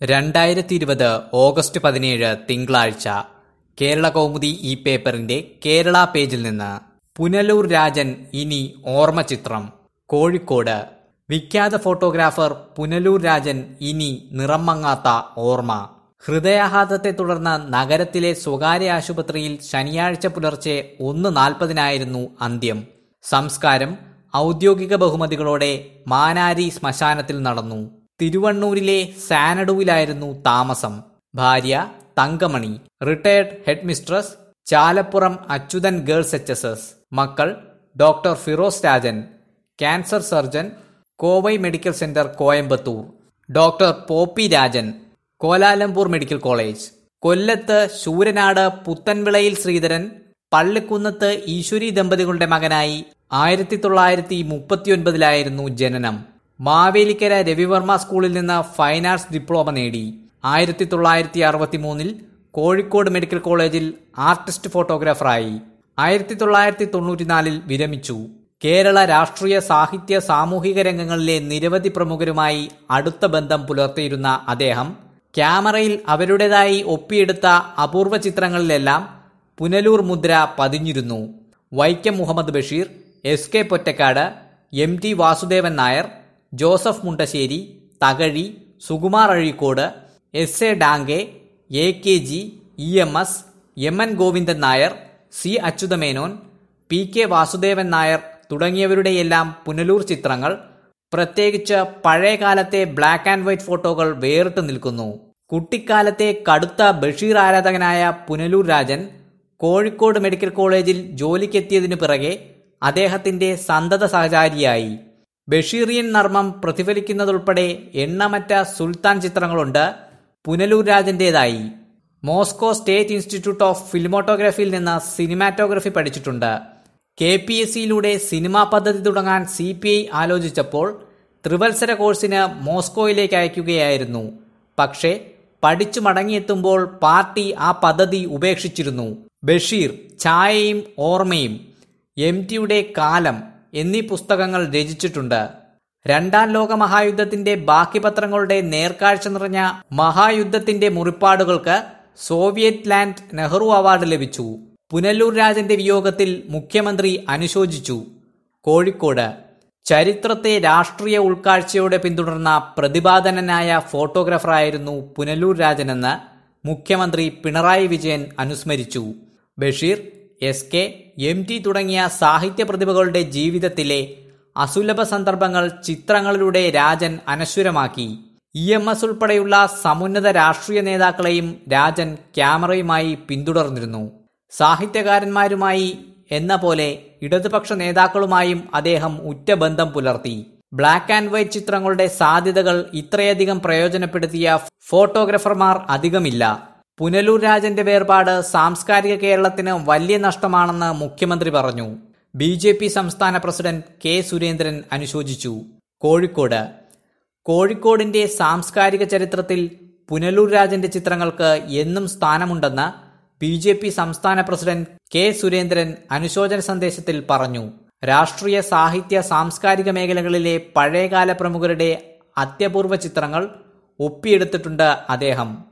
രണ്ടായിരത്തി ഇരുപത് ഓഗസ്റ്റ് പതിനേഴ് തിങ്കളാഴ്ച കേരള കൗമുദി ഈ പേപ്പറിന്റെ കേരള പേജിൽ നിന്ന് പുനലൂർ രാജൻ ഇനി ഓർമ്മ ചിത്രം കോഴിക്കോട് വിഖ്യാത ഫോട്ടോഗ്രാഫർ പുനലൂർ രാജൻ ഇനി നിറം മങ്ങാത്ത ഓർമ്മ ഹൃദയാഘാതത്തെ തുടർന്ന് നഗരത്തിലെ സ്വകാര്യ ആശുപത്രിയിൽ ശനിയാഴ്ച പുലർച്ചെ ഒന്ന് നാൽപ്പതിനായിരുന്നു അന്ത്യം സംസ്കാരം ഔദ്യോഗിക ബഹുമതികളോടെ മാനാരി ശ്മശാനത്തിൽ നടന്നു തിരുവണ്ണൂരിലെ സാനഡുവിലായിരുന്നു താമസം ഭാര്യ Thankamani retired head mistress Chalappuram Achuthan girls H S S മക്കൾ doctor Firoz Rajan cancer surgeon Kovai medical centre Coimbatore doctor Poppy Rajan Kuala Lumpur medical college കൊല്ലത്ത് ശൂരനാട് പുത്തൻവിളയിൽ ശ്രീധരൻ പള്ളിക്കുന്നത്ത് ഈശ്വരി ദമ്പതികളുടെ മകനായി ആയിരത്തി തൊള്ളായിരത്തി മുപ്പത്തിയൊൻപതിലായിരുന്നു ജനനം മാവേലിക്കര രവിവർമ്മ സ്കൂളിൽ നിന്ന് ഫൈൻ ആർട്സ് ഡിപ്ലോമ നേടി ആയിരത്തി തൊള്ളായിരത്തി അറുപത്തി മൂന്നിൽ കോഴിക്കോട് മെഡിക്കൽ കോളേജിൽ ആർട്ടിസ്റ്റ് ഫോട്ടോഗ്രാഫറായി ആയിരത്തി തൊള്ളായിരത്തി തൊണ്ണൂറ്റിനാലിൽ വിരമിച്ചു കേരള രാഷ്ട്രീയ സാഹിത്യ സാമൂഹിക രംഗങ്ങളിലെ നിരവധി പ്രമുഖരുമായി അടുത്ത ബന്ധം പുലർത്തിയിരുന്ന അദ്ദേഹം ക്യാമറയിൽ അവരുടേതായി ഒപ്പിയെടുത്ത അപൂർവ ചിത്രങ്ങളിലെല്ലാം പുനലൂർ മുദ്ര പതിഞ്ഞിരുന്നു Vaikom Muhammad Basheer S K Pottekkatt M T Vasudevan Nair Joseph Mundassery Thakazhi Sukumar Azhikode S A Dange A K G E M S M N Govindan Nair C Achutha Menon P K Vasudevan Nair തുടങ്ങിയവരുടെയെല്ലാം പുനലൂർ ചിത്രങ്ങൾ പ്രത്യേകിച്ച് പഴയകാലത്തെ ബ്ലാക്ക് ആൻഡ് വൈറ്റ് ഫോട്ടോകൾ വേറിട്ട് നിൽക്കുന്നു കുട്ടിക്കാലത്തെ കടുത്ത ബഷീർ ആരാധകനായ പുനലൂർ രാജൻ കോഴിക്കോട് മെഡിക്കൽ കോളേജിൽ ജോലിക്കെത്തിയതിനു പിറകെ അദ്ദേഹത്തിന്റെ സന്തത സഹചാരിയായി ബഷീറിയൻ നർമ്മം പ്രതിഫലിക്കുന്നതുൾപ്പെടെ എണ്ണമറ്റ സുൽത്താൻ ചിത്രങ്ങളുണ്ട് പുനലൂർ രാജന്റേതായി മോസ്കോ സ്റ്റേറ്റ് ഇൻസ്റ്റിറ്റ്യൂട്ട് ഓഫ് ഫിലിമോട്ടോഗ്രഫിയിൽ നിന്ന് സിനിമാറ്റോഗ്രഫി പഠിച്ചിട്ടുണ്ട് കെ പി എസ് സിയിലൂടെ സിനിമാ പദ്ധതി തുടങ്ങാൻ സി പി ഐ ആലോചിച്ചപ്പോൾ ത്രിവത്സര കോഴ്സിന് മോസ്കോയിലേക്ക് അയക്കുകയായിരുന്നു പക്ഷേ പഠിച്ചു മടങ്ങിയെത്തുമ്പോൾ പാർട്ടി ആ പദ്ധതി ഉപേക്ഷിച്ചിരുന്നു ബഷീർ ഛായയും ഓർമ്മയും എം ടിയുടെ കാലം എന്നീ പുസ്തകങ്ങൾ രചിച്ചിട്ടുണ്ട് രണ്ടാം ലോക മഹായുദ്ധത്തിന്റെ ബാക്കി പത്രങ്ങളുടെ നേർക്കാഴ്ച നിറഞ്ഞ മഹായുദ്ധത്തിന്റെ മുറിപ്പാടുകൾക്ക് സോവിയറ്റ് ലാൻഡ് നെഹ്റു അവാർഡ് ലഭിച്ചു പുനലൂർ രാജന്റെ വിയോഗത്തിൽ മുഖ്യമന്ത്രി അനുശോചിച്ചു കോഴിക്കോട് ചരിത്രത്തെ രാഷ്ട്രീയ ഉൾക്കാഴ്ചയോടെ പിന്തുടർന്ന പ്രതിപാദനനായ ഫോട്ടോഗ്രാഫറായിരുന്നു പുനലൂർ രാജനെന്ന് മുഖ്യമന്ത്രി പിണറായി വിജയൻ അനുസ്മരിച്ചു Basheer S K M T തുടങ്ങിയ സാഹിത്യ പ്രതിഭകളുടെ ജീവിതത്തിലെ അസുലഭ സന്ദർഭങ്ങൾ ചിത്രങ്ങളിലൂടെ രാജൻ അനശ്വരമാക്കി ഇ എം എസ് ഉൾപ്പെടെയുള്ള സമുന്നത രാഷ്ട്രീയ നേതാക്കളെയും രാജൻ ക്യാമറയുമായി പിന്തുടർന്നിരുന്നു സാഹിത്യകാരന്മാരുമായി എന്ന പോലെ ഇടതുപക്ഷ നേതാക്കളുമായും അദ്ദേഹം ഉറ്റ ബന്ധം പുലർത്തി ബ്ലാക്ക് ആൻഡ് വൈറ്റ് ചിത്രങ്ങളുടെ സാധ്യതകൾ ഇത്രയധികം പ്രയോജനപ്പെടുത്തിയ ഫോട്ടോഗ്രാഫർമാർ അധികമില്ല പുനലൂർ രാജന്റെ വേർപാട് സാംസ്കാരിക കേരളത്തിന് വലിയ നഷ്ടമാണെന്ന് മുഖ്യമന്ത്രി പറഞ്ഞു ബി ജെ പി സംസ്ഥാന പ്രസിഡന്റ് കെ സുരേന്ദ്രൻ അനുശോചിച്ചു കോഴിക്കോട് കോഴിക്കോടിന്റെ സാംസ്കാരിക ചരിത്രത്തിൽ പുനലൂർ രാജന്റെ ചിത്രങ്ങൾക്ക് എന്നും സ്ഥാനമുണ്ടെന്ന് ബി ജെ പി സംസ്ഥാന പ്രസിഡന്റ് കെ സുരേന്ദ്രൻ അനുശോചന സന്ദേശത്തിൽ പറഞ്ഞു രാഷ്ട്രീയ സാഹിത്യ സാംസ്കാരിക മേഖലകളിലെ പഴയകാല പ്രമുഖരുടെ അത്യപൂർവ ചിത്രങ്ങൾ ഒപ്പിയെടുത്തിട്ടുണ്ട് അദ്ദേഹം